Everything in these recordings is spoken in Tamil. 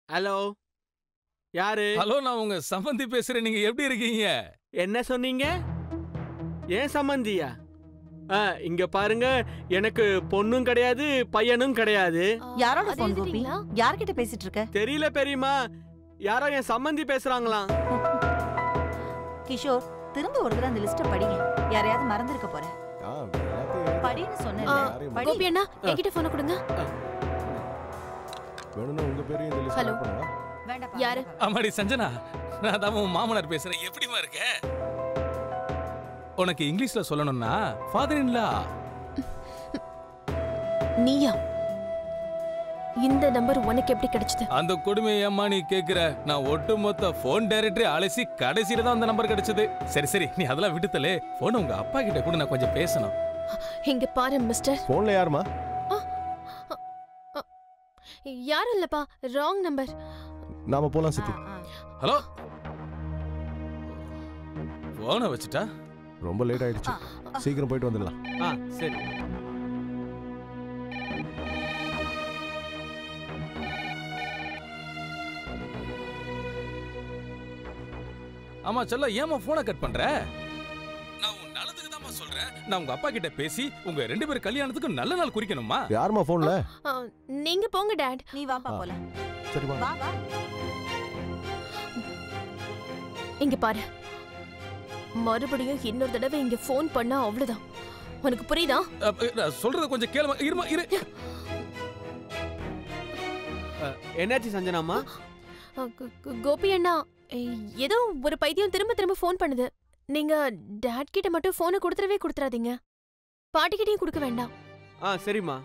ஹலோ யாரு ஹலோ நான் உங்க சம்பந்தி பேசுறேன் நீங்க எப்படி இருக்கீங்க என்ன சொன்னீங்க ஏன் சம்மந்தியா ஆ இங்க பாருங்க எனக்கு பொண்ணும் கிடையாது பையனும் கிடையாது யாரோட அது போன் கோபி எழுதிட்டீங்களா? யார்கிட்ட பேசிட்டு இருக்க தெரியல பெரியமா யாரோ என் சம்மந்தி பேசுறாங்களாம் கிஷோர் திரும்ப ஒரு தடவை அந்த லிஸ்ட படிங்க யாரையாவது மறந்துருக்க போற ஆ, எல்லாத்தையும் படின்னு சொன்னேன் ஆ, யாரையும் படி. கோபி அண்ணா என்கிட்ட போன கொடுங்க வேணும்னா உங்க பேரையும் இந்த லிஸ்ட் ஹலோ. ஆட் பண்ணுவா வேண்டாப்பா, யாரு? வேண்டாப்பா. ஆமாடி சஞ்சனா நான் தான் உன் மாமனார் பேசுறேன் எப்படிமா இருக்க உனக்கு இங்கிலீஷ்ல சொல்லணும்னா ஃபாதர் இன்லா நீயா இந்த நம்பர் உனக்கு எப்படி கிடைச்சது அந்த கொடுமையை அம்மா நீ கேக்குற நான் ஒட்டுமொத்த போன் டைரக்டரி அலசி கடைசியில தான் அந்த நம்பர் கிடைச்சது சரி சரி நீ அதெல்லாம் விட்டுத்தலே போன் உங்க அப்பா கிட்ட கூட நான் கொஞ்சம் பேசணும் இங்க பாரு மிஸ்டர் போன்ல யாருமா யாரும் இல்லப்பா ராங் நம்பர் நாம போலாம் சித்தி ஆ, ஆ. ஹலோ போனை வச்சுட்டா ரொம்ப லேட் ஆயிடுச்சு சீக்கிரம் போயிட்டு வந்துடலாம் ஆ சரி ஆமா செல்ல ஏமா போனை கட் பண்ற நான் உன் நல்லதுக்கு தான்மா சொல்றேன் நான் உங்க அப்பா கிட்ட பேசி உங்க ரெண்டு பேர் கல்யாணத்துக்கு நல்ல நாள் குறிக்கணுமா யாருமா போன்ல ஆ, நீங்க போங்க டாட் நீ வாப்பா ஆ. போல சரி வா வா வா இங்க பாரு மறுபடியும் இன்னொரு தடவை இங்க ஃபோன் பண்ணா அவ்வளவுதான் உனக்கு புரியுதா அ, நான் சொல்றத கொஞ்சம் கேளுமா இருமா இரு என்னாச்சு சஞ்சனாமா ஆ, கோ- கோ- கோபி அண்ணா ஏய், ஏதோ ஒரு பைத்தியம் திரும்ப திரும்ப ஃபோன் பண்ணுது நீங்க டாட் கிட்ட மட்டும் போனை கொடுத்துடவே கொடுத்துறாதீங்க பாட்டிக்கிட்டையும் கொடுக்க வேண்டாம் ஆ சரிம்மா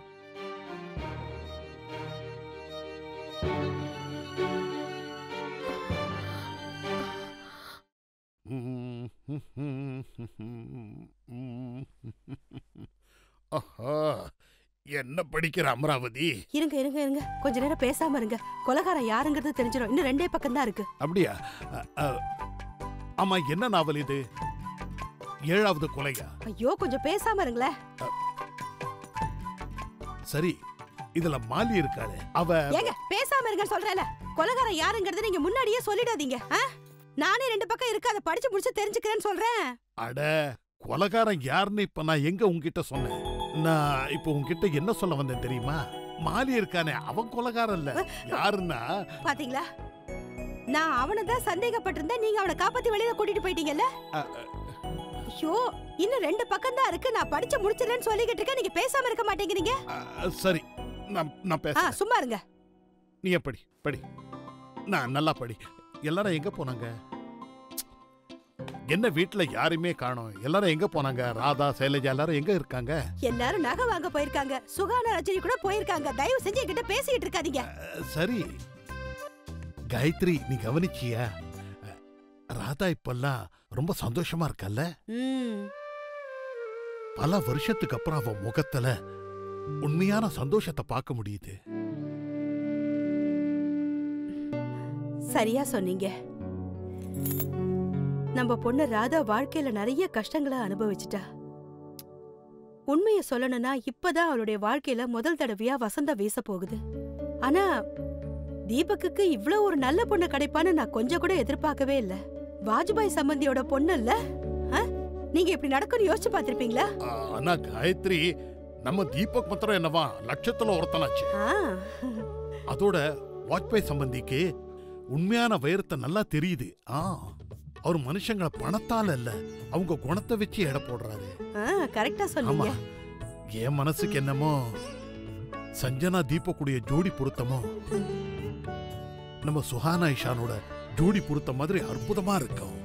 ஆஹா என்ன படிக்கிற அமராவதி இருங்க இருங்க இருங்க கொஞ்ச நேரம் பேசாம இருங்க கொலகாரன் யாருங்கிறது தெரிஞ்சிடும் இன்னும் ரெண்டே பக்கம் தான் இருக்கு அப்படியா அ, அ, ஆமா என்ன நாவல் இது ஏழாவது கொலையா ஐயோ கொஞ்சம் பேசாம இருங்களேன் சரி இதுல மாலி இருக்காளே அவ ஏங்க பேசாம இருங்க சொல்றேன்ல கொலகாரன் யாருங்கிறது நீங்க முன்னாடியே சொல்லிடாதீங்க ஆ? நானே ரெண்டு பக்கம் இருக்கு அதை படிச்சு முடிச்சு தெரிஞ்சுக்கிறேன்னு சொல்றேன் அட கொலகாரன் யாருன்னு இப்ப நான் எங்க உன்கிட்ட சொன்னேன் நான் இப்ப உன்கிட்ட என்ன சொல்ல வந்தேன் தெரியுமா மாலி இருக்கானே அவன் கொலகாரன் இல்ல யாருன்னா பாத்தீங்களா நான் அவனை தான் சந்தேகப்பட்டிருந்தேன் நீங்க அவனை காப்பாத்தி வெளியில கூட்டிட்டு போயிட்டீங்கல்ல அ, அ, ஐயோ இன்னும் ரெண்டு பக்கம் தான் இருக்கு நான் படிச்சு முடிச்சிடறேன்னு சொல்லிக்கிட்டு இருக்கேன் நீங்க பேசாம இருக்க மாட்டேங்கிறீங்க அ, சரி நான் நான் ஆ பேசுறேன் சும்மா இருங்க நீ படி படி நான் நல்லா படி எல்லாரும் எங்க போனாங்க என்ன வீட்ல யாருமே காணோம் எல்லாரும் எங்க போனாங்க ராதா சைலஜா எல்லாரும் எங்க இருக்காங்க எல்லாரும் நகை வாங்க போயிருக்காங்க சுகான ரஜினி கூட போயிருக்காங்க தயவு செஞ்சு என்கிட்ட பேசிக்கிட்டு இருக்காதீங்க அஹ், சரி காயத்ரி நீ கவனிச்சியா அஹ், ராதா இப்பெல்லாம் ரொம்ப சந்தோஷமா இருக்கல்ல ம் பல வருஷத்துக்கு அப்புறம் அவன் முகத்துல உண்மையான சந்தோஷத்தை பார்க்க முடியுது சரியா சொன்னீங்க நம்ம பொண்ணு ராதா வாழ்க்கையில நிறைய கஷ்டங்களை அனுபவிச்சிட்டா உண்மைய சொல்லணும்னா இப்பதான் அவளுடைய வாழ்க்கையில முதல் தடவையா வசந்தம் வீச போகுது ஆனா தீபக்குக்கு இவ்ளோ ஒரு நல்ல பொண்ணு கிடைப்பான்னு நான் கொஞ்சம் கூட எதிர்பார்க்கவே இல்ல வாஜ்பாய் சம்பந்தியோட பொண்ணு இல்ல ஆ? நீங்க இப்படி நடக்கும்னு யோசிச்சு பார்த்திருப்பீங்களா ஆஹ், ஆனா காயத்ரி நம்ம தீபக் மாத்திரம் என்னவா லட்சத்துல ஒருத்தனாச்சு ஆ அதோட வாஜ்பாய் சம்பந்திக்கு உண்மையான வைரத்தை நல்லா தெரியுது ஆ அவர் மனுஷங்களை பணத்தால இல்ல அவங்க குணத்தை வச்சு எடை போடுறாரு ஆ கரெக்டா ஆமா சொன்னீங்க என் மனசுக்கு என்னமோ சஞ்சனா தீபக்குடைய ஜோடி பொருத்தமோ நம்ம சுஹானா இஷானோட ஜோடி பொருத்த மாதிரி அற்புதமா இருக்கும்